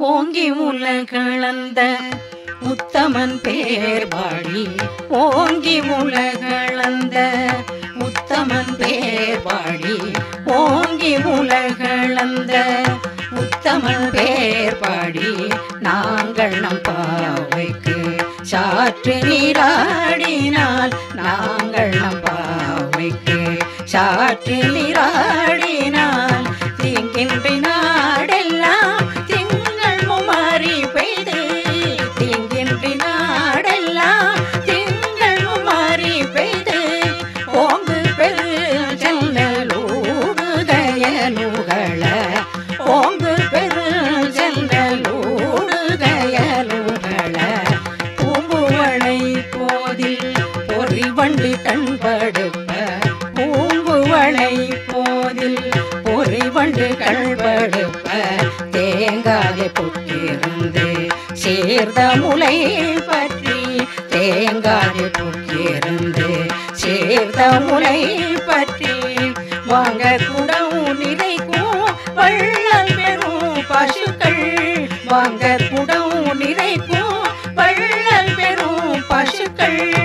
ஓங்கி உலகளந்த உத்தமன் பேர் பாடி ஓங்கி உலகளந்த உத்தமன் பேர் பாடி ஓங்கி உலகளந்த உத்தமன் பேர் பாடி நாங்கள் நம் பாவைக்கு சாற்று நீராடினால் நாங்கள் நம் பாவைக்கு சாற்று நீராடினால் தீங்கின்றி நாடெல்லாம் திங்கள் முமாறி பெய்து தீங்கின்றி நாடெல்லாம் திங்கள் முமாறி பெய்து ஓங்கு பெரு செல்லலூடுகையலுகள ஓங்கு பெரு செல்லலூடுகையலுகள பூம்புவளை போதில் பொறி வண்டி கண்படுப்ப பூம்புவளை போதில் பொறி வண்டு கண்படுப்ப தேங்காயை புக்கிருந்து சேர்ந்த முலை பற்றி தேங்காயை புக்கிருந்து சேர்ந்த முலை பற்றி வாங்க குடம் நிறைக்கும் வள்ளல் பெறும் பசுக்கள் வாங்க குடம் நிறைக்கும் வள்ளல் பெறும் பசுக்கள்